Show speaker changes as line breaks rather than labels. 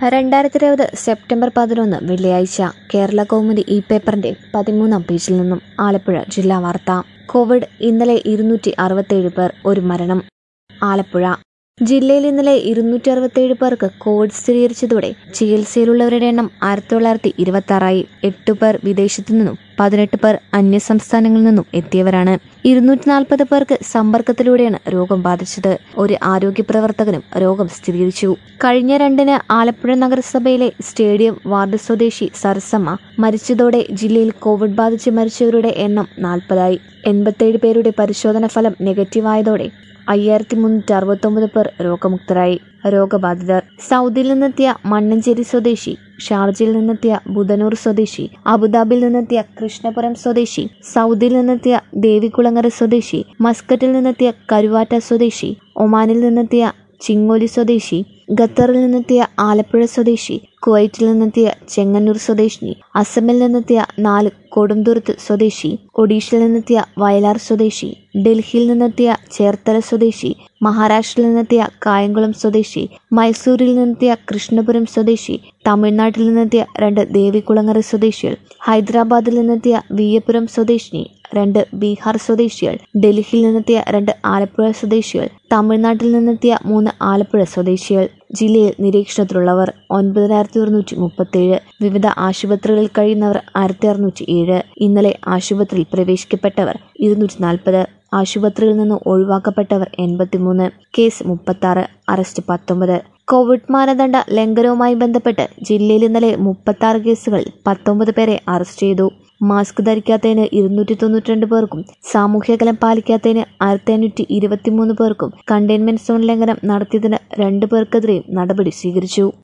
രണ്ടായിരത്തി ഇരുപത് സെപ്റ്റംബർ പതിനൊന്ന് വെള്ളിയാഴ്ച കേരള കൗമുദി ഇ പേപ്പറിന്റെ പതിമൂന്നാം പേജിൽ നിന്നും ആലപ്പുഴ ജില്ലാ വാർത്ത കോവിഡ് ഇന്നലെ ഇരുന്നൂറ്റി അറുപത്തേഴ് പേർ ഒരു മരണം ആലപ്പുഴ ജില്ലയിൽ ഇന്നലെ ഇരുന്നൂറ്റി അറുപത്തേഴ് പേർക്ക് കോവിഡ് സ്ഥിരീകരിച്ചതോടെ ചികിത്സയിലുള്ളവരുടെ എണ്ണം ആയിരത്തി തൊള്ളായിരത്തി ഇരുപത്തി ആറായി എട്ട് പേർ വിദേശത്തു നിന്നും പതിനെട്ട് പേർ അന്യസംസ്ഥാനങ്ങളിൽ നിന്നും എത്തിയവരാണ് ഇരുന്നൂറ്റി നാൽപ്പത് പേർക്ക് സമ്പർക്കത്തിലൂടെയാണ് രോഗം ബാധിച്ചത് ഒരു ആരോഗ്യ പ്രവർത്തകനും രോഗം സ്ഥിരീകരിച്ചു കഴിഞ്ഞ രണ്ടിന് ആലപ്പുഴ നഗരസഭയിലെ സ്റ്റേഡിയം വാർഡ് സ്വദേശി സരസമ്മ മരിച്ചതോടെ ജില്ലയിൽ കോവിഡ് ബാധിച്ച് മരിച്ചവരുടെ എണ്ണം നാൽപ്പതായി എൺപത്തേഴ് പേരുടെ പരിശോധന ഫലം നെഗറ്റീവായതോടെ അയ്യായിരത്തി മുന്നൂറ്റി അറുപത്തൊമ്പത് പേർ രോഗമുക്തരായി രോഗബാധിതർ സൗദിയിൽ നിന്നെത്തിയ മണ്ണഞ്ചേരി സ്വദേശി ഷാർജയിൽ നിന്നെത്തിയ ബുധനൂർ സ്വദേശി അബുദാബിയിൽ നിന്നെത്തിയ കൃഷ്ണപുരം സ്വദേശി സൗദിയിൽ നിന്നെത്തിയ ദേവികുളങ്ങര സ്വദേശി മസ്കറ്റിൽ നിന്നെത്തിയ കരുവാറ്റ സ്വദേശി ഒമാനിൽ നിന്നെത്തിയ ചിങ്ങോലി സ്വദേശി ഖത്തറിൽ നിന്നെത്തിയ ആലപ്പുഴ സ്വദേശി കുവൈറ്റിൽ നിന്നെത്തിയ ചെങ്ങന്നൂർ സ്വദേശിനി അസമിൽ നിന്നെത്തിയ നാല് കൊടുംതുരുത്ത് സ്വദേശി ഒഡീഷയിൽ നിന്നെത്തിയ വയലാർ സ്വദേശി ഡൽഹിയിൽ നിന്നെത്തിയ ചേർത്തല സ്വദേശി മഹാരാഷ്ട്രയിൽ നിന്നെത്തിയ കായംകുളം സ്വദേശി മൈസൂരിൽ നിന്നെത്തിയ കൃഷ്ണപുരം സ്വദേശി തമിഴ്നാട്ടിൽ നിന്നെത്തിയ രണ്ട് ദേവികുളങ്ങര സ്വദേശികൾ ഹൈദരാബാദിൽ നിന്നെത്തിയ വിയ്യപുരം സ്വദേശിനി രണ്ട് ബീഹാർ സ്വദേശികൾ ഡൽഹിയിൽ നിന്നെത്തിയ രണ്ട് ആലപ്പുഴ സ്വദേശികൾ തമിഴ്നാട്ടിൽ നിന്നെത്തിയ മൂന്ന് ആലപ്പുഴ സ്വദേശികൾ ജില്ലയിൽ നിരീക്ഷണത്തിലുള്ളവർ ഒൻപതിനായിരത്തി ഒരുന്നൂറ്റി മുപ്പത്തേഴ് വിവിധ ആശുപത്രികളിൽ കഴിയുന്നവർ ആയിരത്തി അറുന്നൂറ്റി ഏഴ് ഇന്നലെ ആശുപത്രിയിൽ പ്രവേശിക്കപ്പെട്ടവർ ഇരുന്നൂറ്റി നാൽപ്പത് ആശുപത്രിയിൽ നിന്ന് ഒഴിവാക്കപ്പെട്ടവർ എൺപത്തിമൂന്ന് കേസ് മുപ്പത്തി അറസ്റ്റ് പത്തൊമ്പത് കോവിഡ് മാനദണ്ഡ ലംഘനവുമായി ബന്ധപ്പെട്ട് ജില്ലയിൽ ഇന്നലെ മുപ്പത്തി ആറ് കേസുകളിൽ പത്തൊമ്പത് പേരെ അറസ്റ്റ് ചെയ്തു മാസ്ക് ധരിക്കാത്തതിന് ഇരുന്നൂറ്റി തൊണ്ണൂറ്റിരണ്ട് പേർക്കും സാമൂഹ്യകലം പാലിക്കാത്തതിന് ആയിരത്തി അഞ്ഞൂറ്റി ഇരുപത്തിമൂന്ന് പേർക്കും കണ്ടെയ്ൻമെന്റ് സോൺ ലംഘനം നടത്തിയതിന് രണ്ട് പേർക്കെതിരെയും നടപടി സ്വീകരിച്ചു